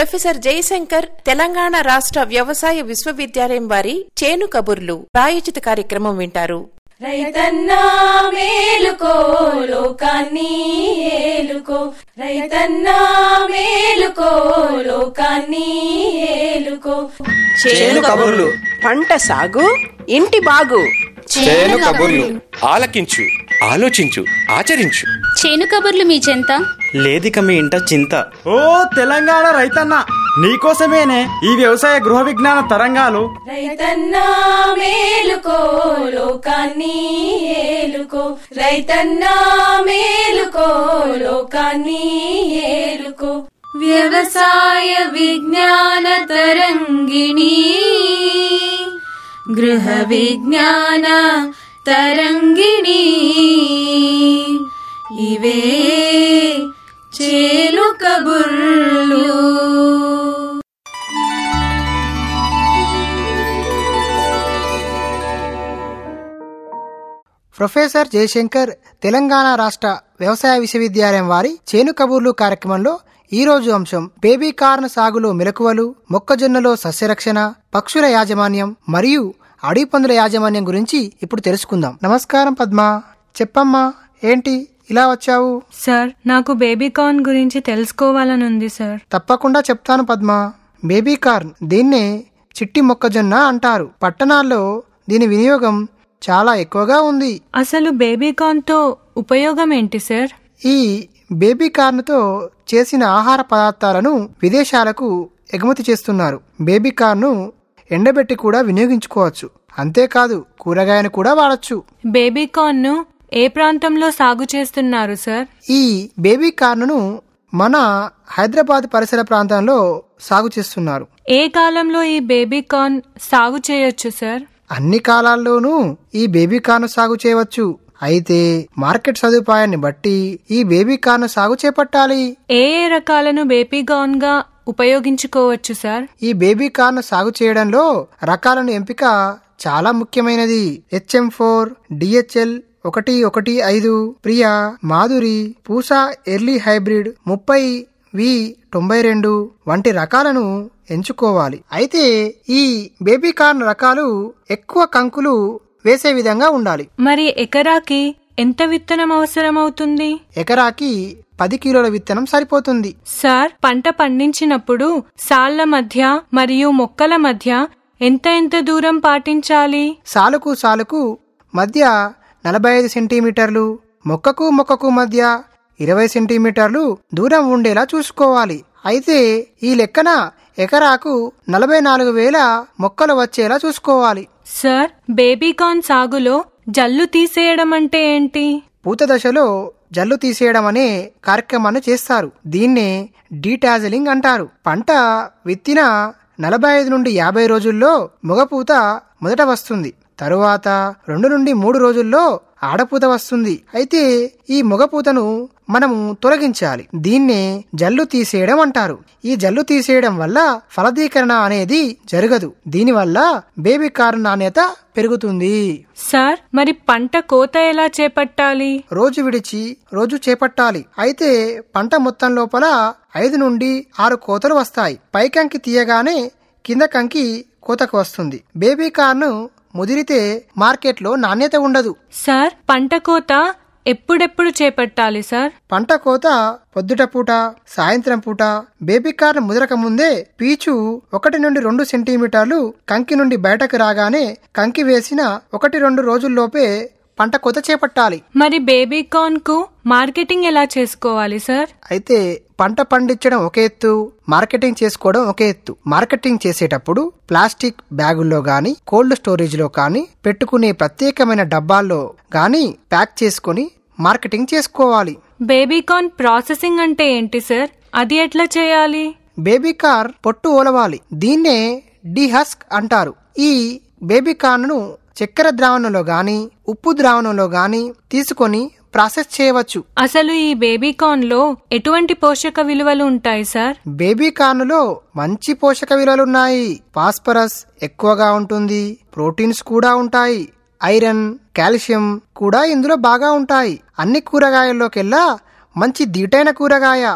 Professor Jayashankar Telangana రాష్ట్ర వ్యవసాయ విశ్వవిద్యాలయం వారి చేను కబుర్లు ప్రాయోజిత కార్యక్రమం వింటారు రైతన్నా మేలుకో లోకాన్ని ఏలుకో రైతన్నా మేలుకో లోకాన్ని ఏలుకో చేను కబుర్లు పంట సాగు ఇంటి బాగు చేను కబుర్లు ఆలకించు ఆలోచించు ఆచరించు చేను కబుర్లు మీ చెంత లేదిక మీ ఇంట చింత ఓ తెలంగాణ రైతన్న నీకోసమేనే ఈ వ్యవసాయ గృహ విజ్ఞాన తరంగాలు రైతన్నా మేలుకో లోకాన్ని ఏలుకో రైతన్నా మేలుకో లోకాన్ని ఏలుకో వ్యవసాయ విజ్ఞాన తరంగిణి గృహ విజ్ఞాన తరంగిణి ఇవే చేలు కబుర్లు ప్రొఫెసర్ జయశంకర్ తెలంగాణ రాష్ట్ర వ్యవసాయ విశ్వవిద్యాలయం వారి చేను కబూర్లు కార్యక్రమంలో ఈ రోజు అంశం బేబీ కార్న్ సాగులో మెలకువలు మొక్కజొన్నలో సస్యరక్షణ పక్షుల యాజమాన్యం మరియు అడవి పందుల యాజమాన్యం గురించి ఇప్పుడు తెలుసుకుందాం నమస్కారం పద్మ చెప్పమ్మా ఏంటి ఇలా వచ్చావు సార్ నాకు బేబీ కార్న్ గురించి తెలుసుకోవాలనుంది సార్ తప్పకుండా చెప్తాను పద్మ బేబీ కార్న్ దీన్నే చిట్టి మొక్కజొన్న అంటారు పట్టణాల్లో దీని వినియోగం చాలా ఎక్కువగా ఉంది అసలు బేబీ కార్న్తో ఉపయోగం ఏంటి సార్ ఈ బేబీ కార్న్తో చేసిన ఆహార పదార్థాలను విదేశాలకు ఎగుమతి చేస్తున్నారు బేబీ కార్న్ను ఎండబెట్టి కూడా వినియోగించుకోవచ్చు అంతేకాదు కూరగాయను కూడా వాడచ్చు బేబీ కార్న్ను ఏ ప్రాంతంలో సాగు చేస్తున్నారు సార్ ఈ బేబీ కార్న్ను మన హైదరాబాద్ పరిసర ప్రాంతంలో సాగు చేస్తున్నారు ఏ కాలంలో ఈ బేబీ కార్న్ సాగు చేయొచ్చు సార్ అన్ని కాలాల్లోనూ ఈ బేబీ కార్న్ సాగు చేయవచ్చు అయితే మార్కెట్ సదుపాయాన్ని బట్టి ఈ బేబీ కార్న్ సాగు చేపట్టాలి ఏ ఏ రకాలను బేబీ కార్న్ గా ఉపయోగించుకోవచ్చు సార్ ఈ బేబీ కార్న్ సాగు చేయడంలో రకాలను ఎంపిక చాలా ముఖ్యమైనది హెచ్ఎం ఫోర్ డిహెచ్ఎల్ ఒకటి ఒకటి ఐదు ప్రియా మాధురి పూసా ఎర్లీ హైబ్రిడ్ ముప్పై వి తొంభై రెండు వంటి రకాలను ఎంచుకోవాలి అయితే ఈ బేబీ కార్న్ రకాలు ఎక్కువ కంకులు వేసే విధంగా ఉండాలి మరి ఎకరాకి ఎంత విత్తనం అవసరమవుతుంది ఎకరాకి పది కిలోల విత్తనం సరిపోతుంది సార్ పంట పండించినప్పుడు సాళ్ల మధ్య మరియు మొక్కల మధ్య ఎంత ఎంత దూరం పాటించాలి సాలుకు సాలుకు మధ్య నలభై ఐదు సెంటీమీటర్లు మొక్కకు మొక్కకు మధ్య ఇరవై సెంటీమీటర్లు దూరం ఉండేలా చూసుకోవాలి అయితే ఈ లెక్కన ఎకరాకు నలభై నాలుగు వేల మొక్కలు వచ్చేలా చూసుకోవాలి సార్ బేబీ కార్న్ సాగులో జల్లు తీసేయడం అంటే ఏంటి పూత దశలో జల్లు తీసేయడం అనే కార్యక్రమాన్ని చేస్తారు దీన్నే డీటాజలింగ్ అంటారు పంట విత్తిన నలభై ఐదు నుండి యాభై రోజుల్లో మొగపూత మొదట వస్తుంది తరువాత రెండు నుండి మూడు రోజుల్లో ఆడపూత వస్తుంది అయితే ఈ మొగపూతను మనము తొలగించాలి దీన్నే జల్లు తీసేయడం అంటారు ఈ జల్లు తీసేయడం వల్ల ఫలదీకరణ అనేది జరగదు దీనివల్ల బేబీ కారు నాణ్యత పెరుగుతుంది సార్ మరి పంట కోత ఎలా చేపట్టాలి రోజు విడిచి రోజు చేపట్టాలి అయితే పంట మొత్తం లోపల ఐదు నుండి ఆరు కోతలు వస్తాయి పైకంకి తీయగానే కింద కంకి కోతకు వస్తుంది బేబీ కార్ను ముదిరితే మార్కెట్లో నాణ్యత ఉండదు సార్ పంట కోత ఎప్పుడెప్పుడు చేపట్టాలి సార్ పంట కోత పొద్దుట పూట సాయంత్రం పూట బేబీ కార్న్ ముదరక ముందే పీచు ఒకటి నుండి రెండు సెంటీమీటర్లు కంకి నుండి బయటకు రాగానే కంకి వేసిన ఒకటి రెండు రోజుల్లోపే పంట కోత చేపట్టాలి మరి బేబీ కార్న్ కు మార్కెటింగ్ ఎలా చేసుకోవాలి సార్ అయితే పంట పండించడం ఒక ఎత్తు మార్కెటింగ్ చేసుకోవడం ఒక ఎత్తు మార్కెటింగ్ చేసేటప్పుడు ప్లాస్టిక్ బ్యాగుల్లో గాని కోల్డ్ స్టోరేజ్ లో కానీ పెట్టుకునే ప్రత్యేకమైన డబ్బాల్లో గాని ప్యాక్ చేసుకొని మార్కెటింగ్ చేసుకోవాలి బేబీ కార్న్ ప్రాసెసింగ్ అంటే ఏంటి సార్ అది ఎట్లా చేయాలి బేబీ కార్ పొట్టు ఓలవాలి దీన్నే డిహస్క్ అంటారు ఈ బేబీ కార్న్ ను చక్కెర ద్రావణంలో గాని ఉప్పు ద్రావణంలో గాని తీసుకొని ప్రాసెస్ చేయవచ్చు అసలు ఈ బేబీ కార్న్ లో ఎటువంటి పోషక విలువలు ఉంటాయి సార్ బేబీ కార్న్ లో మంచి పోషక విలువలున్నాయి ఫాస్ఫరస్ ఎక్కువగా ఉంటుంది ప్రోటీన్స్ కూడా ఉంటాయి ఐరన్ కాల్షియం కూడా ఇందులో బాగా ఉంటాయి అన్ని కూరగాయల్లోకెల్లా మంచి దీటైన కూరగాయ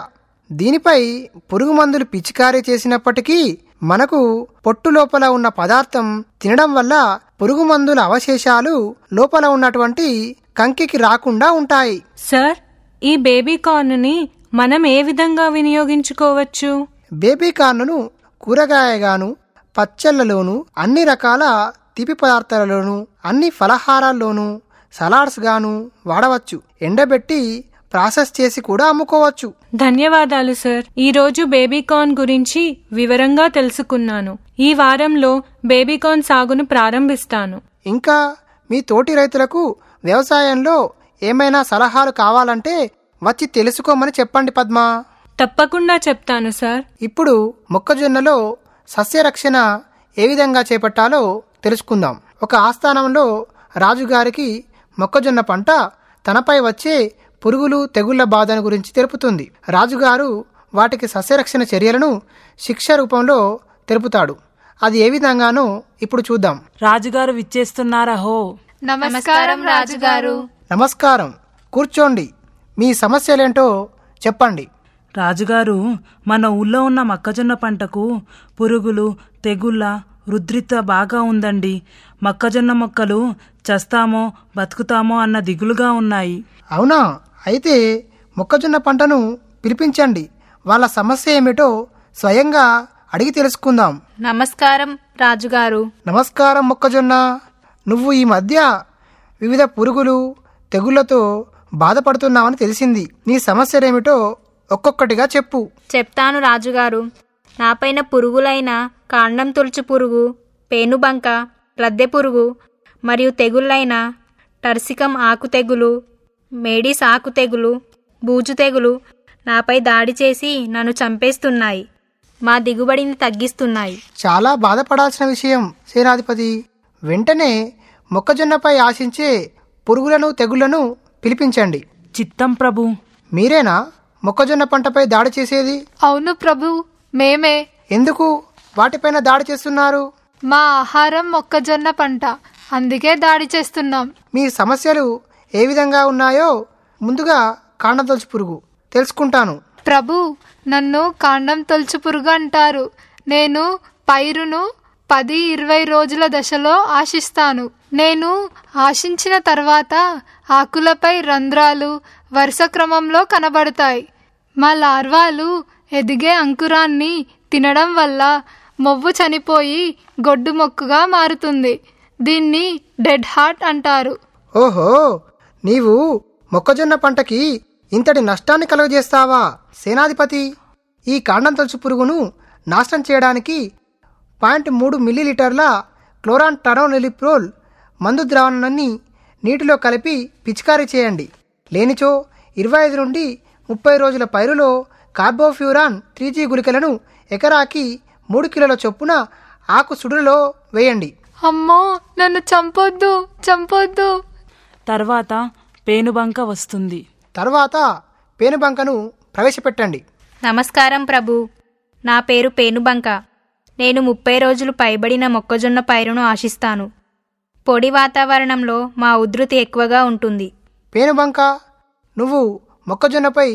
దీనిపై పురుగు మందులు పిచికారీ చేసినప్పటికీ మనకు పొట్టు లోపల ఉన్న పదార్థం తినడం వల్ల పురుగు మందుల అవశేషాలు లోపల ఉన్నటువంటి కంకికి రాకుండా ఉంటాయి సార్ ఈ బేబీ కార్న్ని మనం ఏ విధంగా వినియోగించుకోవచ్చు బేబీ కార్న్ను కూరగాయగాను పచ్చళ్ళలోను అన్ని రకాల తీపి పదార్థాలలోను అన్ని ఫలహారాల్లోనూ సలాడ్స్ గాను వాడవచ్చు ఎండబెట్టి ప్రాసెస్ చేసి కూడా అమ్ముకోవచ్చు ధన్యవాదాలు సార్ ఈ రోజు బేబీకార్న్ గురించి వివరంగా తెలుసుకున్నాను ఈ వారంలో బేబీకార్న్ సాగును ప్రారంభిస్తాను ఇంకా మీ తోటి రైతులకు వ్యవసాయంలో ఏమైనా సలహాలు కావాలంటే వచ్చి తెలుసుకోమని చెప్పండి పద్మ తప్పకుండా చెప్తాను సార్ ఇప్పుడు మొక్కజొన్నలో సస్యరక్షణ ఏ విధంగా చేపట్టాలో తెలుసుకుందాం ఒక ఆస్థానంలో రాజుగారికి మొక్కజొన్న పంట తనపై వచ్చే పురుగులు తెగుళ్ల బాధను గురించి తెలుపుతుంది రాజుగారు వాటికి సస్యరక్షణ చర్యలను శిక్ష రూపంలో తెలుపుతాడు అది ఏ విధంగానో ఇప్పుడు చూద్దాం రాజుగారు విచ్చేస్తున్నారా హో నమస్కారం రాజుగారు నమస్కారం కూర్చోండి మీ సమస్యలేంటో చెప్పండి రాజుగారు మన ఊళ్ళో ఉన్న మొక్కజొన్న పంటకు పురుగులు తెగుళ్ళ రుద్రిత బాగా ఉందండి మొక్కజొన్న మొక్కలు చస్తామో బతుకుతామో అన్న దిగులుగా ఉన్నాయి అవునా అయితే మొక్కజొన్న పంటను పిలిపించండి వాళ్ళ సమస్య ఏమిటో స్వయంగా అడిగి తెలుసుకుందాం నమస్కారం రాజుగారు నమస్కారం మొక్కజొన్న నువ్వు ఈ మధ్య వివిధ పురుగులు తెగుళ్లతో బాధపడుతున్నావని తెలిసింది నీ సమస్యలేమిటో ఒక్కొక్కటిగా చెప్పు చెప్తాను రాజుగారు నాపైన పురుగులైన కాండం తులుచు పురుగు పేనుబంక లద్దె పురుగు మరియు తెగుళ్ళైన టర్సికం ఆకు తెగులు మేడీస్ ఆకు తెగులు బూజు తెగులు నాపై దాడి చేసి నన్ను చంపేస్తున్నాయి మా దిగుబడిని తగ్గిస్తున్నాయి చాలా బాధపడాల్సిన విషయం సేనాధిపతి వెంటనే మొక్కజొన్నపై ఆశించే పురుగులను తెగుళ్లను పిలిపించండి చిత్తం ప్రభు మీరేనా మొక్కజొన్న పంటపై దాడి చేసేది అవును ప్రభు మేమే ఎందుకు వాటిపైన దాడి చేస్తున్నారు మా ఆహారం మొక్కజొన్న పంట అందుకే దాడి చేస్తున్నాం మీ సమస్యలు ఏ విధంగా ఉన్నాయో ముందుగా కాండదొలుచు పురుగు తెలుసుకుంటాను ప్రభు నన్ను కాండం తొలుచు పురుగు అంటారు నేను పైరును పది ఇరవై రోజుల దశలో ఆశిస్తాను నేను ఆశించిన తర్వాత ఆకులపై రంధ్రాలు వరుస క్రమంలో కనబడతాయి మా లార్వాలు ఎదిగే అంకురాన్ని తినడం వల్ల మొవ్వు చనిపోయి గొడ్డు మొక్కుగా మారుతుంది దీన్ని డెడ్ హార్ట్ అంటారు ఓహో నీవు మొక్కజొన్న పంటకి ఇంతటి నష్టాన్ని కలుగజేస్తావా సేనాధిపతి ఈ కాండం తొలుచు పురుగును నాశనం చేయడానికి పాయింట్ మూడు మిల్లీలీటర్ల క్లోరాన్ టరోనిలిప్రోల్ మందు ద్రావణాన్ని నీటిలో కలిపి పిచికారీ చేయండి లేనిచో ఇరవై ఐదు నుండి ముప్పై రోజుల పైరులో కార్బోఫ్యూరాన్ త్రీ జీ గుళికలను ఎకరాకి మూడు కిలోల చొప్పున ఆకు సుడులలో వేయండి అమ్మో నన్ను చంపొద్దు చంపొద్దు తర్వాత పేనుబంక వస్తుంది తర్వాత పేనుబంకను ప్రవేశపెట్టండి నమస్కారం ప్రభు నా పేరు పేనుబంక నేను ముప్పై రోజులు పైబడిన మొక్కజొన్న పైరును ఆశిస్తాను పొడి వాతావరణంలో మా ఉధృతి ఎక్కువగా ఉంటుంది పేనుబంక నువ్వు మొక్కజొన్నపై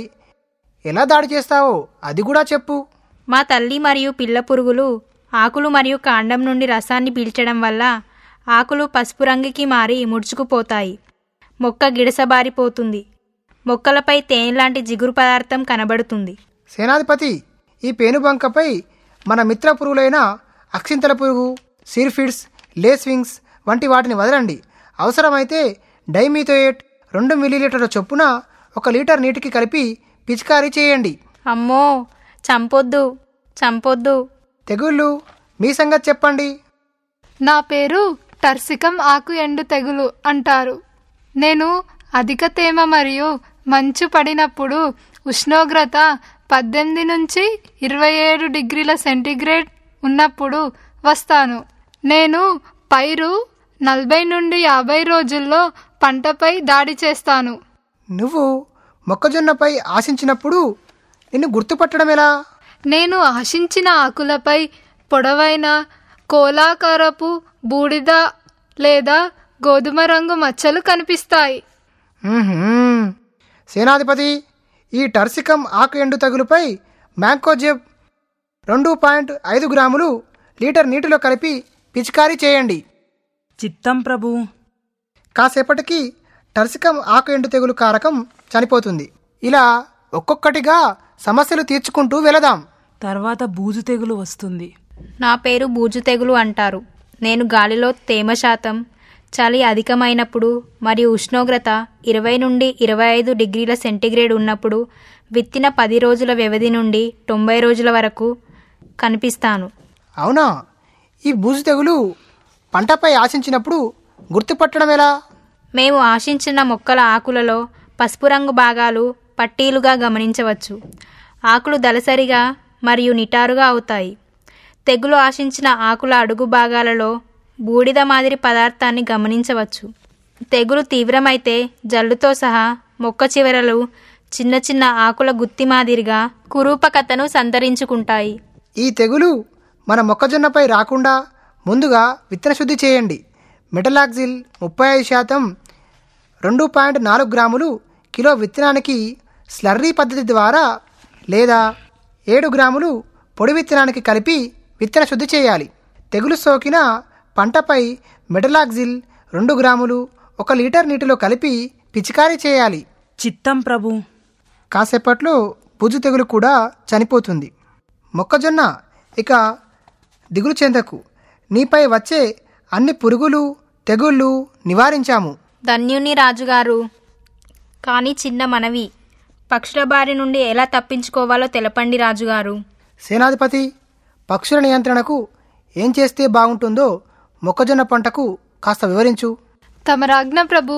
ఎలా దాడి చేస్తావో అది కూడా చెప్పు మా తల్లి మరియు పిల్ల పురుగులు ఆకులు మరియు కాండం నుండి రసాన్ని పీల్చడం వల్ల ఆకులు పసుపు రంగుకి మారి ముడుచుకుపోతాయి మొక్క గిడసబారిపోతుంది మొక్కలపై తేనె లాంటి జిగురు పదార్థం కనబడుతుంది సేనాధిపతి ఈ పేనుబంకపై మన మిత్ర పురుగులైన అక్షింతల పురుగు సీర్ఫిడ్స్ లేస్వింగ్స్ వంటి వాటిని వదలండి అవసరమైతే డైమీథోయేట్ రెండు మిల్లీలీటర్ల చొప్పున ఒక లీటర్ నీటికి కలిపి పిచికారీ చేయండి అమ్మో చంపొద్దు చంపొద్దు తెగుళ్ళు మీ సంగతి చెప్పండి నా పేరు టర్సికం ఆకు ఎండు తెగులు అంటారు నేను అధిక తేమ మరియు మంచు పడినప్పుడు ఉష్ణోగ్రత పద్దెనిమిది నుంచి ఇరవై ఏడు డిగ్రీల సెంటీగ్రేడ్ ఉన్నప్పుడు వస్తాను నేను పైరు నలభై నుండి యాభై రోజుల్లో పంటపై దాడి చేస్తాను నువ్వు మొక్కజొన్నపై ఆశించినప్పుడు నిన్ను గుర్తుపట్టడం ఎలా నేను ఆశించిన ఆకులపై పొడవైన కోలాకారపు బూడిద లేదా గోధుమ రంగు మచ్చలు కనిపిస్తాయి మ్మ్హ్మ్. సేనాధిపతి ఈ టర్సికం ఆకు ఎండు తగులుపై మ్యాంకోజెబ్ రెండు పాయింట్ ఐదు గ్రాములు లీటర్ నీటిలో కలిపి పిచికారీ చేయండి చిత్తం ప్రభు కాసేపటికి టర్సికం ఆకు ఎండు తెగులు కారకం చనిపోతుంది ఇలా ఒక్కొక్కటిగా సమస్యలు తీర్చుకుంటూ వెళదాం తర్వాత బూజు తెగులు వస్తుంది నా పేరు బూజు తెగులు అంటారు నేను గాలిలో తేమ శాతం చలి అధికమైనప్పుడు మరియు ఉష్ణోగ్రత ఇరవై నుండి ఇరవై ఐదు డిగ్రీల సెంటీగ్రేడ్ ఉన్నప్పుడు విత్తిన పది రోజుల వ్యవధి నుండి తొంభై రోజుల వరకు కనిపిస్తాను అవునా ఈ బూజు తెగులు పంటపై ఆశించినప్పుడు గుర్తుపట్టడం ఎలా మేము ఆశించిన మొక్కల ఆకులలో పసుపు రంగు భాగాలు పట్టీలుగా గమనించవచ్చు ఆకులు దలసరిగా మరియు నిటారుగా అవుతాయి తెగులు ఆశించిన ఆకుల అడుగు భాగాలలో బూడిద మాదిరి పదార్థాన్ని గమనించవచ్చు తెగులు తీవ్రమైతే జల్లుతో సహా మొక్క చివరలు చిన్న చిన్న ఆకుల గుత్తి మాదిరిగా కురూపకతను సంతరించుకుంటాయి ఈ తెగులు మన మొక్కజొన్నపై రాకుండా ముందుగా విత్తన శుద్ధి చేయండి మెటలాక్సిల్ ముప్పై ఐదు శాతం రెండు పాయింట్ నాలుగు గ్రాములు కిలో విత్తనానికి స్లర్రీ పద్ధతి ద్వారా లేదా ఏడు గ్రాములు పొడి విత్తనానికి కలిపి విత్తన శుద్ధి చేయాలి తెగులు సోకిన పంటపై మెటలాక్సిల్ రెండు గ్రాములు ఒక లీటర్ నీటిలో కలిపి పిచికారీ చేయాలి చిత్తం ప్రభు కాసేపట్లో బుజు తెగులు కూడా చనిపోతుంది మొక్కజొన్న ఇక దిగులు చెందకు నీపై వచ్చే అన్ని పురుగులు తెగుళ్ళు నివారించాము ధన్యుని రాజుగారు కానీ చిన్న మనవి పక్షుల బారి నుండి ఎలా తప్పించుకోవాలో తెలపండి రాజుగారు సేనాధిపతి పక్షుల నియంత్రణకు ఏం చేస్తే బాగుంటుందో మొక్కజొన్న పంటకు కాస్త వివరించు తమరాజ్ఞ ప్రభు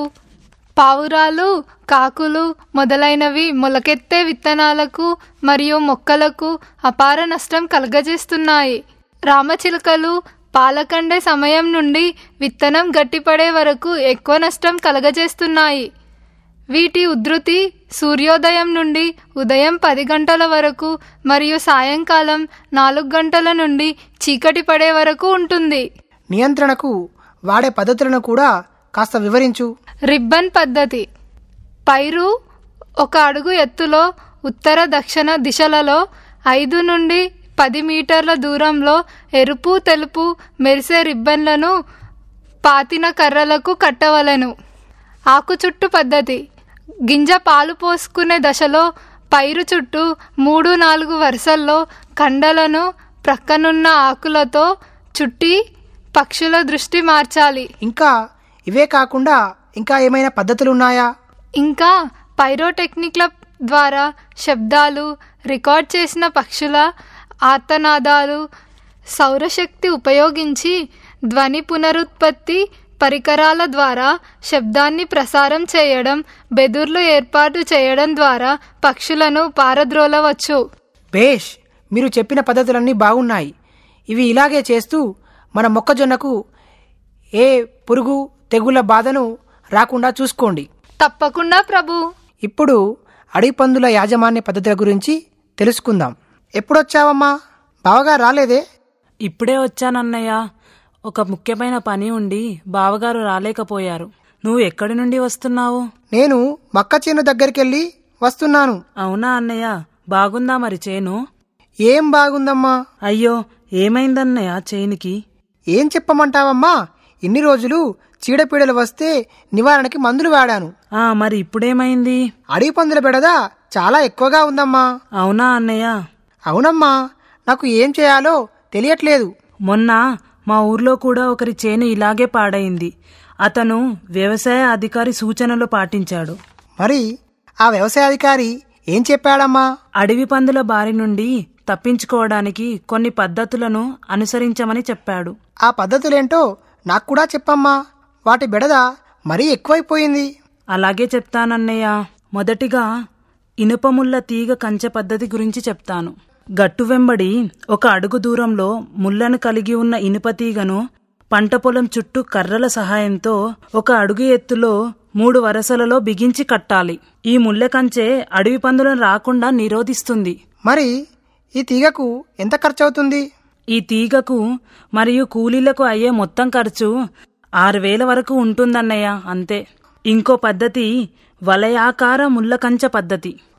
పావురాలు కాకులు మొదలైనవి మొలకెత్తే విత్తనాలకు మరియు మొక్కలకు అపార నష్టం కలుగజేస్తున్నాయి రామచిలుకలు పాలకండే సమయం నుండి విత్తనం గట్టిపడే వరకు ఎక్కువ నష్టం కలగజేస్తున్నాయి వీటి ఉధృతి సూర్యోదయం నుండి ఉదయం పది గంటల వరకు మరియు సాయంకాలం నాలుగు గంటల నుండి చీకటి పడే వరకు ఉంటుంది నియంత్రణకు వాడే పద్ధతులను కూడా కాస్త వివరించు రిబ్బన్ పద్ధతి పైరు ఒక అడుగు ఎత్తులో ఉత్తర దక్షిణ దిశలలో ఐదు నుండి పది మీటర్ల దూరంలో ఎరుపు తెలుపు మెరిసే రిబ్బన్లను పాతిన కర్రలకు కట్టవలెను ఆకు చుట్టు పద్ధతి గింజ పాలు పోసుకునే దశలో పైరు చుట్టూ మూడు నాలుగు వరుసల్లో కండలను ప్రక్కనున్న ఆకులతో చుట్టి పక్షుల దృష్టి మార్చాలి ఇంకా ఇవే కాకుండా ఇంకా ఏమైనా పద్ధతులు ఉన్నాయా ఇంకా పైరోటెక్నిక్ల ద్వారా శబ్దాలు రికార్డ్ చేసిన పక్షుల ఆర్తనాదాలు సౌరశక్తి ఉపయోగించి ధ్వని పునరుత్పత్తి పరికరాల ద్వారా శబ్దాన్ని ప్రసారం చేయడం బెదుర్లు ఏర్పాటు చేయడం ద్వారా పక్షులను పారద్రోలవచ్చు బేష్ మీరు చెప్పిన పద్ధతులన్నీ బాగున్నాయి ఇవి ఇలాగే చేస్తూ మన మొక్కజొన్నకు ఏ పురుగు తెగుళ్ళ బాధను రాకుండా చూసుకోండి తప్పకుండా ప్రభు ఇప్పుడు అడవి పందుల యాజమాన్య పద్ధతుల గురించి తెలుసుకుందాం ఎప్పుడొచ్చావమ్మా బావగా రాలేదే ఇప్పుడే వచ్చానన్నయ్య ఒక ముఖ్యమైన పని ఉండి బావగారు రాలేకపోయారు నువ్వు ఎక్కడి నుండి వస్తున్నావు నేను మక్క చేను దగ్గరికెళ్ళి వస్తున్నాను అవునా అన్నయ్య బాగుందా మరి చేను ఏం బాగుందమ్మా అయ్యో ఏమైందన్నయ్య చేనికి ఏం చెప్పమంటావమ్మా ఇన్ని రోజులు చీడపీడలు వస్తే నివారణకి మందులు వాడాను ఆ మరి ఇప్పుడేమైంది అడవి పందుల బెడద చాలా ఎక్కువగా ఉందమ్మా అవునా అన్నయ్య అవునమ్మా నాకు ఏం చేయాలో తెలియట్లేదు మొన్న మా ఊర్లో కూడా ఒకరి చేను ఇలాగే పాడైంది అతను వ్యవసాయ అధికారి సూచనలు పాటించాడు మరి ఆ వ్యవసాయ అధికారి ఏం చెప్పాడమ్మా అడవి పందుల బారి నుండి తప్పించుకోవడానికి కొన్ని పద్ధతులను అనుసరించమని చెప్పాడు ఆ పద్ధతులేంటో నాకు కూడా చెప్పమ్మా వాటి బెడద మరీ ఎక్కువైపోయింది అలాగే చెప్తానన్నయ్య మొదటిగా ఇనుపముల్ల తీగ కంచె పద్ధతి గురించి చెప్తాను గట్టు వెంబడి ఒక అడుగు దూరంలో ముళ్ళను కలిగి ఉన్న ఇనుప తీగను పంట పొలం చుట్టూ కర్రల సహాయంతో ఒక అడుగు ఎత్తులో మూడు వరసలలో బిగించి కట్టాలి ఈ ముళ్ళ కంచె అడవి పందులను రాకుండా నిరోధిస్తుంది మరి ఈ తీగకు ఎంత ఖర్చవుతుంది ఈ తీగకు మరియు కూలీలకు అయ్యే మొత్తం ఖర్చు ఆరు వేల వరకు ఉంటుందన్నయ్య అంతే ఇంకో పద్ధతి వలయాకార ముళ్ళకంచె పద్ధతి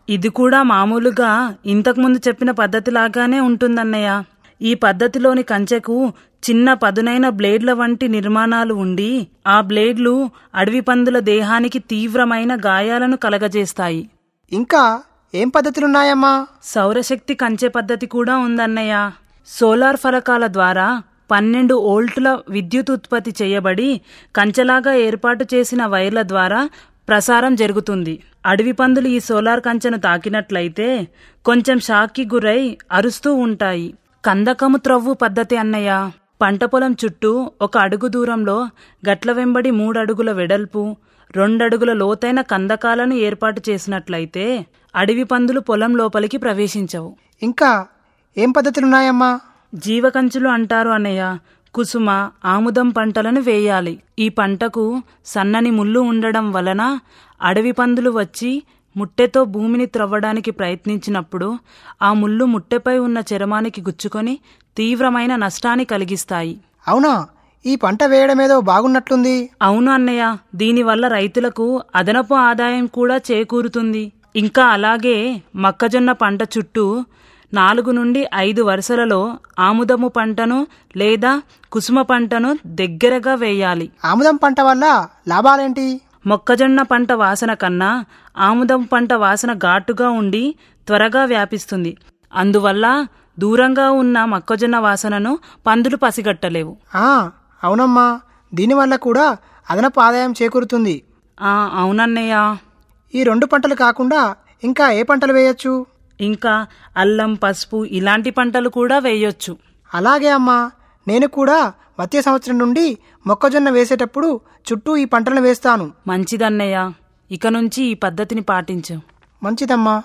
ఇది కూడా మామూలుగా ఇంతకుముందు చెప్పిన పద్ధతిలాగానే ఉంటుందన్నయ్య ఈ పద్ధతిలోని కంచెకు చిన్న పదునైన బ్లేడ్ల వంటి నిర్మాణాలు ఉండి ఆ బ్లేడ్లు అడవి పందుల దేహానికి తీవ్రమైన గాయాలను కలగజేస్తాయి ఇంకా ఏం పద్ధతులున్నాయమ్మా సౌరశక్తి కంచె పద్ధతి కూడా ఉందన్నయ్య సోలార్ ఫలకాల ద్వారా పన్నెండు ఓల్టుల విద్యుత్ ఉత్పత్తి చేయబడి కంచెలాగా ఏర్పాటు చేసిన వైర్ల ద్వారా ప్రసారం జరుగుతుంది అడవి పందులు ఈ సోలార్ కంచెను తాకినట్లయితే కొంచెం షాక్కి గురై అరుస్తూ ఉంటాయి కందకము త్రవ్వు పద్ధతి అన్నయ్య పంట పొలం చుట్టూ ఒక అడుగు దూరంలో గట్ల వెంబడి మూడడుగుల వెడల్పు రెండడుగుల లోతైన కందకాలను ఏర్పాటు చేసినట్లయితే అడవి పందులు పొలం లోపలికి ప్రవేశించవు ఇంకా ఏం పద్ధతులున్నాయమ్మా జీవకంచులు అంటారు అన్నయ్య కుసుమ ఆముదం పంటలను వేయాలి ఈ పంటకు సన్నని ముళ్ళు ఉండడం వలన అడవి పందులు వచ్చి ముట్టెతో భూమిని త్రవ్వడానికి ప్రయత్నించినప్పుడు ఆ ముళ్ళు ముట్టెపై ఉన్న చర్మానికి గుచ్చుకొని తీవ్రమైన నష్టాన్ని కలిగిస్తాయి అవునా ఈ పంట వేయడమేదో బాగున్నట్లుంది అవును అన్నయ్య దీనివల్ల రైతులకు అదనపు ఆదాయం కూడా చేకూరుతుంది ఇంకా అలాగే మొక్కజొన్న పంట చుట్టూ నాలుగు నుండి ఐదు వరుసలలో ఆముదము పంటను లేదా కుసుమ పంటను దగ్గరగా వేయాలి ఆముదం పంట వల్ల లాభాలేంటి మొక్కజొన్న పంట వాసన కన్నా ఆముదం పంట వాసన ఘాటుగా ఉండి త్వరగా వ్యాపిస్తుంది అందువల్ల దూరంగా ఉన్న మొక్కజొన్న వాసనను పందులు పసిగట్టలేవు ఆ అవునమ్మా దీనివల్ల కూడా అదనపు ఆదాయం చేకూరుతుంది ఆ అవునన్నయ్య ఈ రెండు పంటలు కాకుండా ఇంకా ఏ పంటలు వేయొచ్చు ఇంకా అల్లం పసుపు ఇలాంటి పంటలు కూడా వేయొచ్చు అలాగే అమ్మా నేను కూడా వచ్చే సంవత్సరం నుండి మొక్కజొన్న వేసేటప్పుడు చుట్టూ ఈ పంటలను వేస్తాను మంచిదన్నయ్య ఇక నుంచి ఈ పద్ధతిని పాటించు మంచిదమ్మా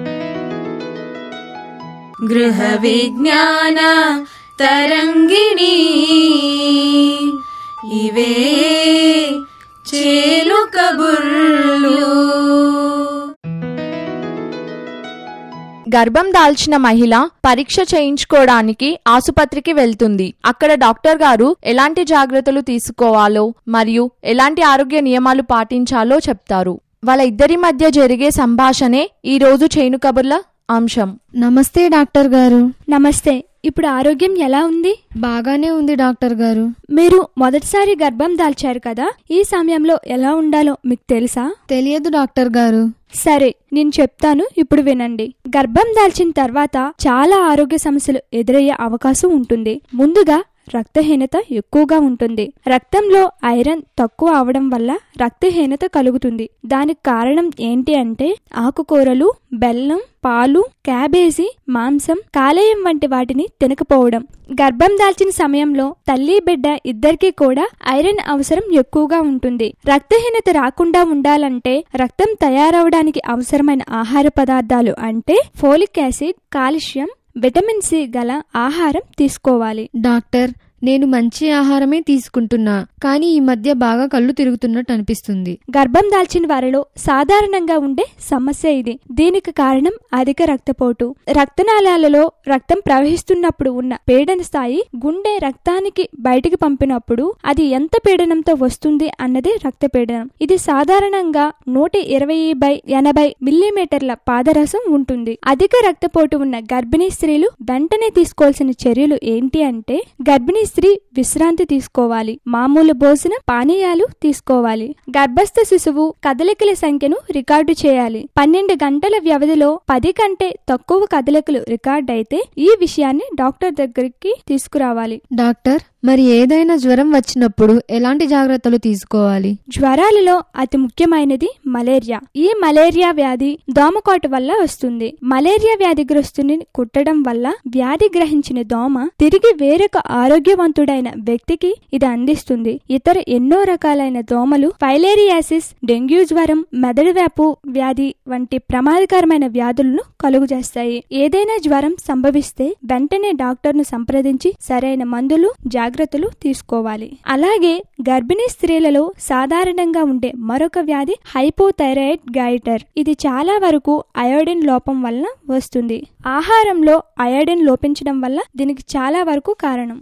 గృహ విజ్ఞాన తరంగిణి ఇవే చేలు కబుర్లు గర్భం దాల్చిన మహిళ పరీక్ష చేయించుకోవడానికి ఆసుపత్రికి వెళ్తుంది అక్కడ డాక్టర్ గారు ఎలాంటి జాగ్రత్తలు తీసుకోవాలో మరియు ఎలాంటి ఆరోగ్య నియమాలు పాటించాలో చెప్తారు వాళ్ళ ఇద్దరి మధ్య జరిగే సంభాషణే ఈ రోజు చేను కబుర్ల అంశం నమస్తే డాక్టర్ గారు నమస్తే ఇప్పుడు ఆరోగ్యం ఎలా ఉంది బాగానే ఉంది డాక్టర్ గారు మీరు మొదటిసారి గర్భం దాల్చారు కదా ఈ సమయంలో ఎలా ఉండాలో మీకు తెలుసా తెలియదు డాక్టర్ గారు సరే నేను చెప్తాను ఇప్పుడు వినండి గర్భం దాల్చిన తర్వాత చాలా ఆరోగ్య సమస్యలు ఎదురయ్యే అవకాశం ఉంటుంది ముందుగా రక్తహీనత ఎక్కువగా ఉంటుంది రక్తంలో ఐరన్ తక్కువ అవడం వల్ల రక్తహీనత కలుగుతుంది దానికి కారణం ఏంటి అంటే ఆకుకూరలు బెల్లం పాలు క్యాబేజీ మాంసం కాలేయం వంటి వాటిని తినకపోవడం గర్భం దాల్చిన సమయంలో తల్లి బిడ్డ ఇద్దరికీ కూడా ఐరన్ అవసరం ఎక్కువగా ఉంటుంది రక్తహీనత రాకుండా ఉండాలంటే రక్తం తయారవడానికి అవసరమైన ఆహార పదార్థాలు అంటే folic acid calcium vitamin C గల ఆహారం తీసుకోవాలి డాక్టర్ నేను మంచి ఆహారమే తీసుకుంటున్నా కానీ ఈ మధ్య బాగా కళ్ళు తిరుగుతున్నట్టు అనిపిస్తుంది గర్భం దాల్చిన వారిలో సాధారణంగా ఉండే సమస్య ఇది దీనికి కారణం అధిక రక్తపోటు రక్తనాళాలలో రక్తం ప్రవహిస్తున్నప్పుడు ఉన్న పీడన స్థాయి గుండె రక్తానికి బయటికి పంపినప్పుడు అది ఎంత పీడనంతో వస్తుంది అన్నదే రక్త పీడనం ఇది సాధారణంగా నూట ఇరవై బై ఎనభై మిల్లీమీటర్ల పాదరసం ఉంటుంది అధిక రక్తపోటు ఉన్న గర్భిణీ స్త్రీలు వెంటనే తీసుకోవాల్సిన చర్యలు ఏంటి అంటే గర్భిణీ స్త్రీ విశ్రాంతి తీసుకోవాలి మామూలు భోజనం పానీయాలు తీసుకోవాలి గర్భస్థ శిశువు కదలికల సంఖ్యను రికార్డు చేయాలి పన్నెండు గంటల వ్యవధిలో పది కంటే తక్కువ కదలికలు రికార్డ్ అయితే ఈ విషయాన్ని డాక్టర్ దగ్గరికి తీసుకురావాలి డాక్టర్ మరి ఏదైనా జ్వరం వచ్చినప్పుడు ఎలాంటి జాగ్రత్తలు తీసుకోవాలి జ్వరాలలో అతి ముఖ్యమైనది మలేరియా ఈ మలేరియా వ్యాధి దోమకోట వల్ల వస్తుంది మలేరియా వ్యాధిగ్రస్తుని కుట్టడం వల్ల వ్యాధి గ్రహించిన దోమ తిరిగి వేరొక ఆరోగ్యవంతుడైన వ్యక్తికి ఇది అందిస్తుంది ఇతర ఎన్నో రకాలైన దోమలు ఫైలేరియాసిస్ డెంగ్యూ జ్వరం మెదడు వ్యాపు వ్యాధి వంటి ప్రమాదకరమైన వ్యాధులను కలుగజేస్తాయి ఏదైనా జ్వరం సంభవిస్తే వెంటనే డాక్టర్ను సంప్రదించి సరైన మందులు జాగ్రత్తలు తీసుకోవాలి అలాగే గర్భిణీ స్త్రీలలో సాధారణంగా ఉండే మరొక వ్యాధి హైపోథైరాయిడ్ గైటర్ ఇది చాలా వరకు అయోడిన్ లోపం వలన వస్తుంది ఆహారంలో అయోడిన్ లోపించడం వల్ల దీనికి చాలా వరకు కారణం దీనిని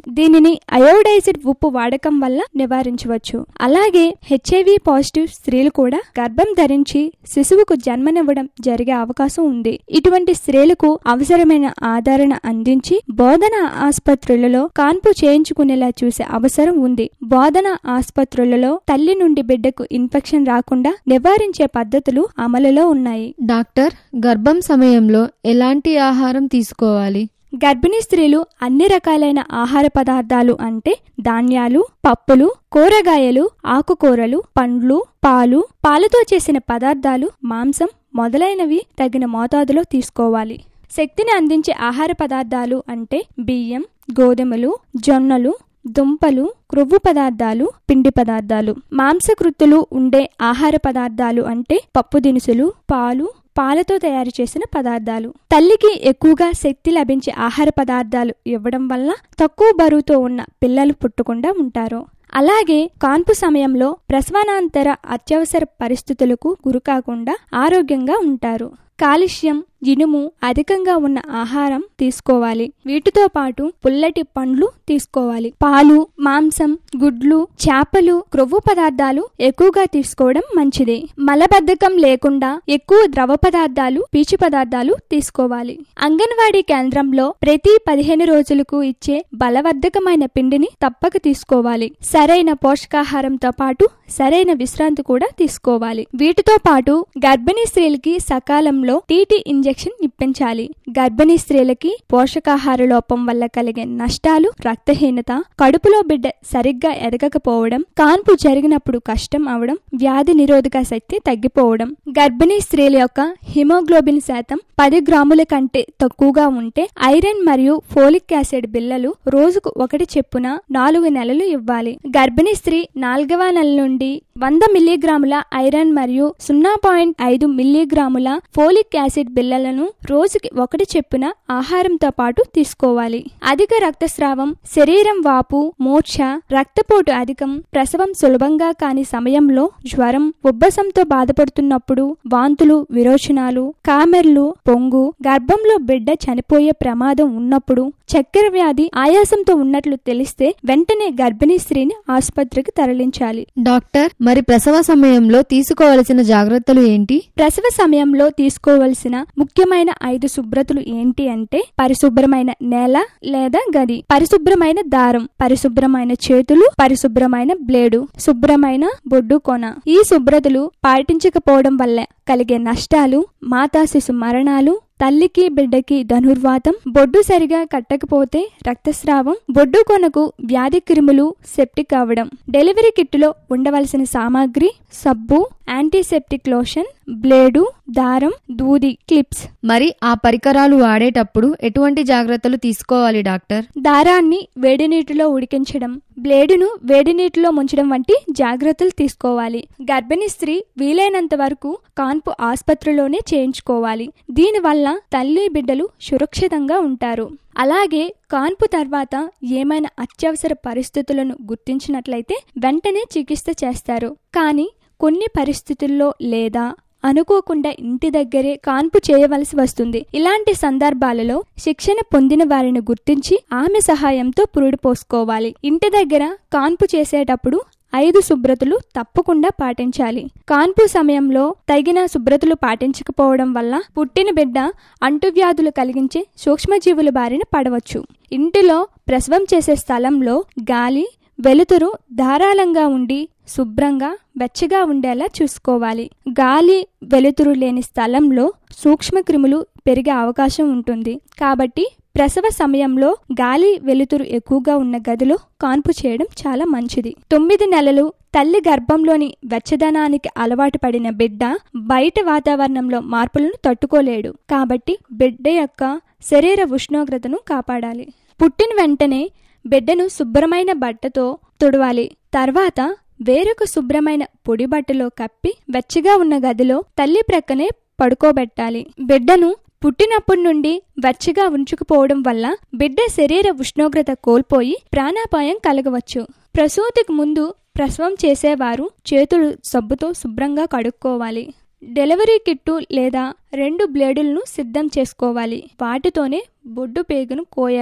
దీన్ని అయోడైజ్డ్ ఉప్పు వాడకం వల్ల నివారించవచ్చు అలాగే హెచ్ఐవి పాజిటివ్ స్త్రీలు కూడా గర్భం ధరించి శిశువుకు జన్మనివ్వడం జరిగే అవకాశం ఉంది ఇటువంటి స్త్రీలకు అవసరమైన ఆదరణ అందించి బోధన ఆసుపత్రులలో కాన్పు చేయించుకునేలా చూసే అవసరం ఉంది బోధన ఆసుపత్రులలో తల్లి నుండి బిడ్డకు ఇన్ఫెక్షన్ రాకుండా నివారించే పద్ధతులు అమలులో ఉన్నాయి డాక్టర్ గర్భం సమయంలో ఎలాంటి ఆహారం తీసుకోవాలి గర్భిణీ స్త్రీలు అన్ని రకాలైన ఆహార పదార్థాలు అంటే ధాన్యాలు పప్పులు కూరగాయలు ఆకుకూరలు పండ్లు పాలు పాలతో చేసిన పదార్థాలు మాంసం మొదలైనవి తగిన మోతాదులో తీసుకోవాలి శక్తిని అందించే ఆహార పదార్థాలు అంటే బియ్యం గోధుమలు జొన్నలు దుంపలు క్రొవ్వు పదార్థాలు పిండి పదార్థాలు మాంసకృత్తులు ఉండే ఆహార పదార్థాలు అంటే పప్పు దినుసులు పాలు పాలతో తయారు చేసిన పదార్థాలు తల్లికి ఎక్కువగా శక్తి లభించే ఆహార పదార్థాలు ఇవ్వడం వల్ల తక్కువ బరువుతో ఉన్న పిల్లలు పుట్టకుండా ఉంటారు అలాగే కాన్పు సమయంలో ప్రసవానాంతర అత్యవసర పరిస్థితులకు గురికాకుండా ఆరోగ్యంగా ఉంటారు కాలుష్యం ఇనుము అధికంగా ఉన్న ఆహారం తీసుకోవాలి వీటితో పాటు పుల్లటి పండ్లు తీసుకోవాలి పాలు మాంసం గుడ్లు చేపలు క్రొవ్వు పదార్థాలు ఎక్కువగా తీసుకోవడం మంచిది మలబద్ధకం లేకుండా ఎక్కువ ద్రవ పదార్థాలు పీచు పదార్థాలు తీసుకోవాలి అంగన్వాడీ కేంద్రంలో ప్రతి పదిహేను రోజులకు ఇచ్చే బలవర్ధకమైన పిండిని తప్పక తీసుకోవాలి సరైన పోషకాహారంతో పాటు సరైన విశ్రాంతి కూడా తీసుకోవాలి వీటితో పాటు గర్భిణీ స్త్రీలకి సకాలంలో టీటీ ఇంజెక్షన్ ఇప్పించాలి గర్భిణీ స్త్రీలకి పోషకాహార లోపం వల్ల కలిగే నష్టాలు రక్తహీనత కడుపులో బిడ్డ సరిగ్గా ఎదగకపోవడం కాన్పు జరిగినప్పుడు కష్టం అవడం వ్యాధి నిరోధక శక్తి తగ్గిపోవడం గర్భిణీ స్త్రీల యొక్క హిమోగ్లోబిన్ శాతం పది గ్రాముల కంటే తక్కువగా ఉంటే ఐరన్ మరియు ఫోలిక్ యాసిడ్ బిల్లలు రోజుకు ఒకటి చెప్పున నాలుగు నెలలు ఇవ్వాలి గర్భిణీ స్త్రీ నాలుగవ నెల నుండి వంద మిల్లీగ్రాముల ఐరన్ మరియు సున్నా పాయింట్ ఐదు మిల్లీగ్రాముల ఫోలిక్ యాసిడ్ బిల్లలను రోజుకి ఒకటి చెప్పున ఆహారంతో పాటు తీసుకోవాలి అధిక రక్తస్రావం శరీరం వాపు మూర్ఛ రక్తపోటు అధికం ప్రసవం సులభంగా కాని సమయంలో జ్వరం ఉబ్బసంతో బాధపడుతున్నప్పుడు వాంతులు విరోచనాలు కామెర్లు పొంగు గర్భంలో బిడ్డ చనిపోయే ప్రమాదం ఉన్నప్పుడు చక్కెర వ్యాధి ఆయాసంతో ఉన్నట్లు తెలిస్తే వెంటనే గర్భిణీ స్త్రీని ఆసుపత్రికి తరలించాలి డాక్టర్ మరి ప్రసవ సమయంలో తీసుకోవలసిన జాగ్రత్తలు ఏంటి ప్రసవ సమయంలో తీసుకోవలసిన ముఖ్యమైన ఐదు శుభ్రతలు ఏంటి అంటే పరిశుభ్రమైన నేల లేదా గది పరిశుభ్రమైన దారం పరిశుభ్రమైన చేతులు పరిశుభ్రమైన బ్లేడు శుభ్రమైన బొడ్డు కొన ఈ శుభ్రతలు పాటించకపోవడం వల్ల కలిగే నష్టాలు మాతా శిశు మరణాలు తల్లికి బిడ్డకి ధనుర్వాతం బొడ్డు సరిగా కట్టకపోతే రక్తస్రావం బొడ్డు కొనకు వ్యాధి క్రిములు సెప్టిక్ అవ్వడం డెలివరీ కిట్టులో ఉండవలసిన సామాగ్రి సబ్బు యాంటీసెప్టిక్ లోషన్ బ్లేడు దారం దూది క్లిప్స్ మరి ఆ పరికరాలు వాడేటప్పుడు ఎటువంటి జాగ్రత్తలు తీసుకోవాలి డాక్టర్ దారాన్ని వేడి నీటిలో ఉడికించడం బ్లేడును వేడి నీటిలో ముంచడం వంటి జాగ్రత్తలు తీసుకోవాలి గర్భిణీ స్త్రీ వీలైనంత వరకు కాన్పు ఆసుపత్రిలోనే చేయించుకోవాలి దీనివల్ల తల్లి బిడ్డలు సురక్షితంగా ఉంటారు అలాగే కాన్పు తర్వాత ఏమైనా అత్యవసర పరిస్థితులను గుర్తించినట్లయితే వెంటనే చికిత్స చేస్తారు కానీ కొన్ని పరిస్థితుల్లో లేదా అనుకోకుండా ఇంటి దగ్గరే కాన్పు చేయవలసి వస్తుంది ఇలాంటి సందర్భాలలో శిక్షణ పొందిన వారిని గుర్తించి ఆమె సహాయంతో పురుడు పోసుకోవాలి ఇంటి దగ్గర కాన్పు చేసేటప్పుడు ఐదు శుభ్రతలు తప్పకుండా పాటించాలి కాన్పు సమయంలో తగిన శుభ్రతలు పాటించకపోవడం వల్ల పుట్టిన బిడ్డ అంటువ్యాధులు కలిగించే సూక్ష్మజీవుల బారిన పడవచ్చు ఇంటిలో ప్రసవం చేసే స్థలంలో గాలి వెలుతురు ధారాళంగా ఉండి శుభ్రంగా వెచ్చగా ఉండేలా చూసుకోవాలి గాలి వెలుతురు లేని స్థలంలో సూక్ష్మక్రిములు పెరిగే అవకాశం ఉంటుంది కాబట్టి ప్రసవ సమయంలో గాలి వెలుతురు ఎక్కువగా ఉన్న గదిలో కాన్పు చేయడం చాలా మంచిది తొమ్మిది నెలలు తల్లి గర్భంలోని వెచ్చదనానికి అలవాటు పడిన బిడ్డ బయట వాతావరణంలో మార్పులను తట్టుకోలేడు కాబట్టి బిడ్డ యొక్క శరీర ఉష్ణోగ్రతను కాపాడాలి పుట్టిన వెంటనే బిడ్డను శుభ్రమైన బట్టతో తుడవాలి తర్వాత వేరొక శుభ్రమైన పొడి బట్టలో కప్పి వెచ్చగా ఉన్న గదిలో తల్లి ప్రక్కనే పడుకోబెట్టాలి బిడ్డను పుట్టినప్పటి నుండి వెచ్చగా ఉంచుకుపోవడం వల్ల బిడ్డ శరీర ఉష్ణోగ్రత కోల్పోయి ప్రాణాపాయం కలగవచ్చు ప్రసూతికి ముందు ప్రసవం చేసేవారు చేతులు సబ్బుతో శుభ్రంగా కడుక్కోవాలి డెలివరీ కిట్టు లేదా రెండు బ్లేడులను సిద్ధం చేసుకోవాలి వాటితోనే బొడ్డు పేగును కోయాలి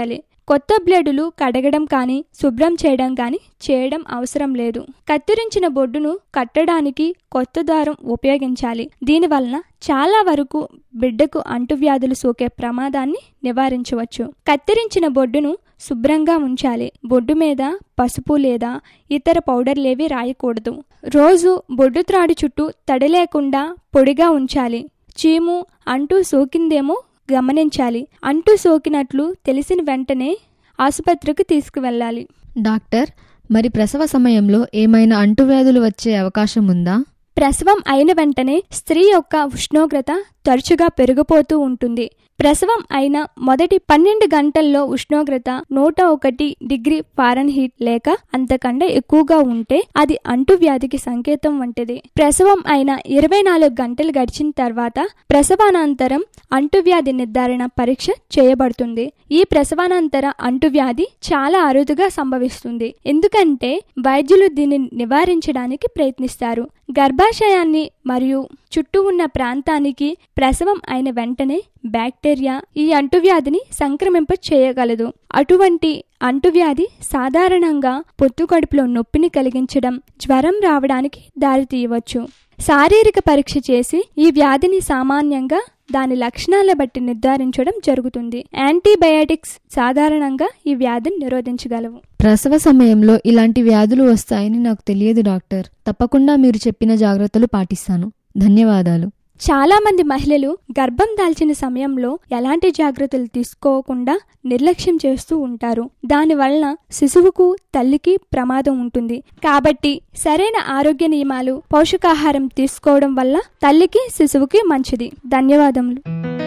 కొత్త బ్లేడులు కడగడం కానీ శుభ్రం చేయడం కానీ చేయడం అవసరం లేదు కత్తిరించిన బొడ్డును కట్టడానికి కొత్త దారం ఉపయోగించాలి దీనివలన చాలా వరకు బిడ్డకు అంటువ్యాధులు సోకే ప్రమాదాన్ని నివారించవచ్చు కత్తిరించిన బొడ్డును శుభ్రంగా ఉంచాలి బొడ్డు మీద పసుపు లేదా ఇతర పౌడర్లేవి రాయకూడదు రోజు బొడ్డు త్రాడు చుట్టూ తడి లేకుండా పొడిగా ఉంచాలి చీము అంటూ సోకిందేమో గమనించాలి అంటూ సోకినట్లు తెలిసిన వెంటనే ఆసుపత్రికి తీసుకువెళ్ళాలి డాక్టర్ మరి ప్రసవ సమయంలో ఏమైనా అంటువ్యాధులు వచ్చే అవకాశం ఉందా ప్రసవం అయిన వెంటనే స్త్రీ యొక్క ఉష్ణోగ్రత తరచుగా పెరిగిపోతూ ఉంటుంది ప్రసవం అయిన మొదటి పన్నెండు గంటల్లో ఉష్ణోగ్రత నూట ఒకటి డిగ్రీ ఫారెన్హీట్ లేక అంతకంటే ఎక్కువగా ఉంటే అది అంటువ్యాధికి సంకేతం వంటిది ప్రసవం అయిన ఇరవై నాలుగు గంటలు గడిచిన తర్వాత ప్రసవానంతరం అంటువ్యాధి నిర్ధారణ పరీక్ష చేయబడుతుంది ఈ ప్రసవానంతర అంటువ్యాధి చాలా అరుదుగా సంభవిస్తుంది ఎందుకంటే వైద్యులు దీన్ని నివారించడానికి ప్రయత్నిస్తారు గర్భాశయాన్ని మరియు చుట్టూ ఉన్న ప్రాంతానికి ప్రసవం అయిన వెంటనే బ్యాక్టీరియా ఈ అంటువ్యాధిని సంక్రమింప చేయగలదు అటువంటి అంటువ్యాధి సాధారణంగా పొత్తు కడుపులో నొప్పిని కలిగించడం జ్వరం రావడానికి దారితీయవచ్చు శారీరక పరీక్ష చేసి ఈ వ్యాధిని సామాన్యంగా దాని లక్షణాల బట్టి నిర్ధారించడం జరుగుతుంది యాంటీబయాటిక్స్ సాధారణంగా ఈ వ్యాధిని నిరోధించగలవు ప్రసవ సమయంలో ఇలాంటి వ్యాధులు వస్తాయని నాకు తెలియదు డాక్టర్ తప్పకుండా మీరు చెప్పిన జాగ్రత్తలు పాటిస్తాను ధన్యవాదాలు చాలా మంది మహిళలు గర్భం దాల్చిన సమయంలో ఎలాంటి జాగ్రత్తలు తీసుకోకుండా నిర్లక్ష్యం చేస్తూ ఉంటారు దానివలన శిశువుకు తల్లికి ప్రమాదం ఉంటుంది కాబట్టి సరైన ఆరోగ్య నియమాలు పోషకాహారం తీసుకోవడం వల్ల తల్లికి శిశువుకి మంచిది ధన్యవాదములు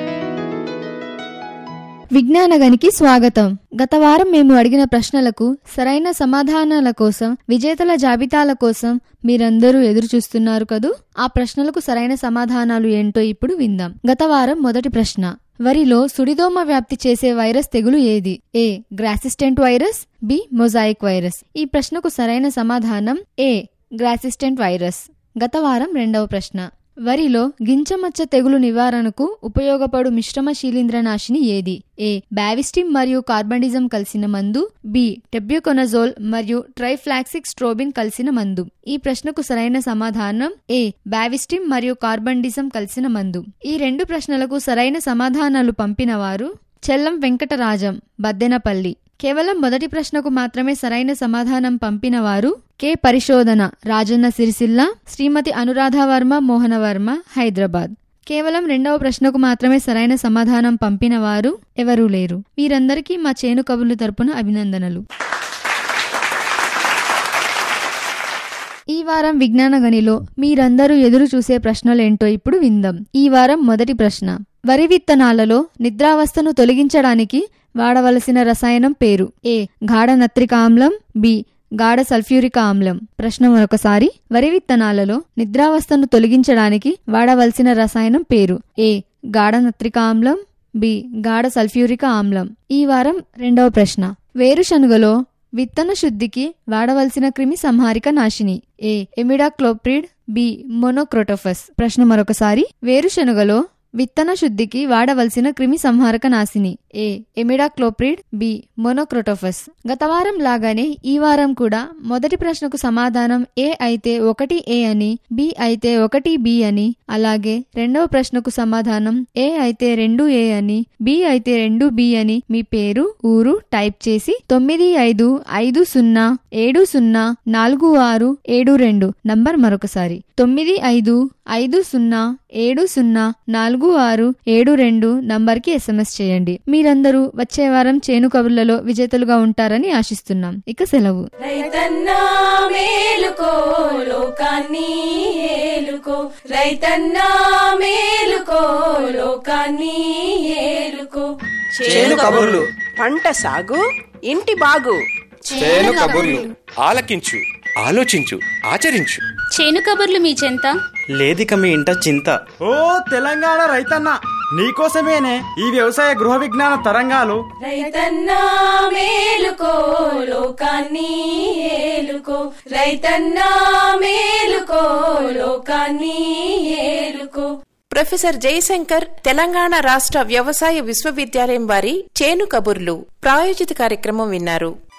విజ్ఞానగనికి స్వాగతం గత వారం మేము అడిగిన ప్రశ్నలకు సరైన సమాధానాల కోసం విజేతల జాబితాల కోసం మీరందరూ ఎదురు చూస్తున్నారు కదూ ఆ ప్రశ్నలకు సరైన సమాధానాలు ఏంటో ఇప్పుడు విందాం గత వారం మొదటి ప్రశ్న వరిలో సుడిదోమ వ్యాప్తి చేసే వైరస్ తెగులు ఏది A grassy stunt virus B mosaic virus ఈ ప్రశ్నకు సరైన సమాధానం ఏ గ్రాసిస్టెంట్ వైరస్ గత వారం రెండవ ప్రశ్న వరిలో గింజమచ్చ తెగులు నివారణకు ఉపయోగపడు మిశ్రమ శీలింద్రనాశిని ఏది ఏ బావిస్టిమ్ మరియు కార్బండిజం కలిసిన మందు బి టెబ్యూకొనజోల్ మరియు ట్రైఫ్లాక్సిక్ స్ట్రోబిన్ కలిసిన మందు ఈ ప్రశ్నకు సరైన సమాధానం ఏ బావిస్టిమ్ మరియు కార్బండిజం కలిసిన మందు ఈ రెండు ప్రశ్నలకు సరైన సమాధానాలు పంపిన వారు చెల్లం వెంకటరాజం బద్దెనపల్లి కేవలం మొదటి ప్రశ్నకు మాత్రమే సరైన సమాధానం పంపిన వారు కె పరిశోధన రాజన్న సిరిసిల్ల శ్రీమతి అనురాధవర్మ మోహనవర్మ హైదరాబాద్ కేవలం రెండవ ప్రశ్నకు మాత్రమే సరైన సమాధానం పంపిన వారు ఎవరూ లేరు వీరందరికీ మా చేను కబుర్లు తరపున అభినందనలు ఈ వారం విజ్ఞాన గనిలో మీరందరూ ఎదురు చూసే ప్రశ్నలేంటో ఇప్పుడు విందాం ఈ వారం మొదటి ప్రశ్న వరి విత్తనాలలో నిద్రావస్థను తొలగించడానికి వాడవలసిన రసాయనం పేరు ఏ గాఢ నత్రిక ఆమ్లం బి గాఢ సల్ఫ్యూరిక ఆమ్లం ప్రశ్న మరొకసారి వరి విత్తనాలలో నిద్రావస్థను తొలగించడానికి వాడవలసిన రసాయనం పేరు ఏ గాఢ నత్రిక ఆమ్లం బి గాఢ సల్ఫ్యూరిక ఆమ్లం ఈ వారం రెండవ ప్రశ్న వేరుశనుగలో విత్తన శుద్ధికి వాడవలసిన క్రిమి సంహారిక నాశిని ఏ ఎమిడాక్లోప్రిడ్ బి మొనోక్రోటోఫస్ ప్రశ్న మరొకసారి వేరుశనుగలో విత్తన శుద్ధికి వాడవలసిన క్రిమి సంహారక నాశిని ఏ ఎమిడాక్లోప్రిడ్ బి మొనోక్రోటోఫస్ గత వారం లాగానే ఈ వారం కూడా మొదటి ప్రశ్నకు సమాధానం ఏ అయితే ఒకటి ఏ అని బి అయితే ఒకటి బి అని అలాగే రెండవ ప్రశ్నకు సమాధానం ఏ అయితే రెండు ఏ అని బి అయితే రెండు బి అని మీ పేరు ఊరు టైప్ చేసి తొమ్మిది ఐదు ఐదు సున్నా ఏడు సున్నా నాలుగు ఆరు ఏడు రెండు నంబర్ మరొకసారి తొమ్మిది ఐదు ఐదు సున్నా ఏడు సున్నా నాలుగు ఆరు ఏడు రెండు నంబర్కి ఎస్ఎంఎస్ చేయండి మీరందరూ వచ్చే వారం చేను కబుర్లలో విజేతలుగా ఉంటారని ఆశిస్తున్నాం ఇక సెలవు రైతన్నా మేలుకో లోకాన్ని ఏలుకో రైతన్నా మేలుకో లోకాన్ని ఏలుకో చేను కబుర్లు పంట సాగు ఇంటి బాగు చేను కబుర్లు ఆలకించు ఆలోచించు ఆచరించు చేను కబుర్లు మీ చెంత లేదిక మీ ఇంట చింత ఓ తెలంగాణ రైతన్న నీకోసమేనే ఈ వ్యవసాయ గృహ విజ్ఞాన తరంగాలు రైతన్నా మేలుకో లోకాన్ని ఏలుకో రైతన్నా మేలుకో లోకాన్ని ఏలుకో ప్రొఫెసర్ జయశంకర్ తెలంగాణ రాష్ట్ర వ్యవసాయ విశ్వవిద్యాలయం వారి చేను కబుర్లు ప్రాయోజిత కార్యక్రమం విన్నారు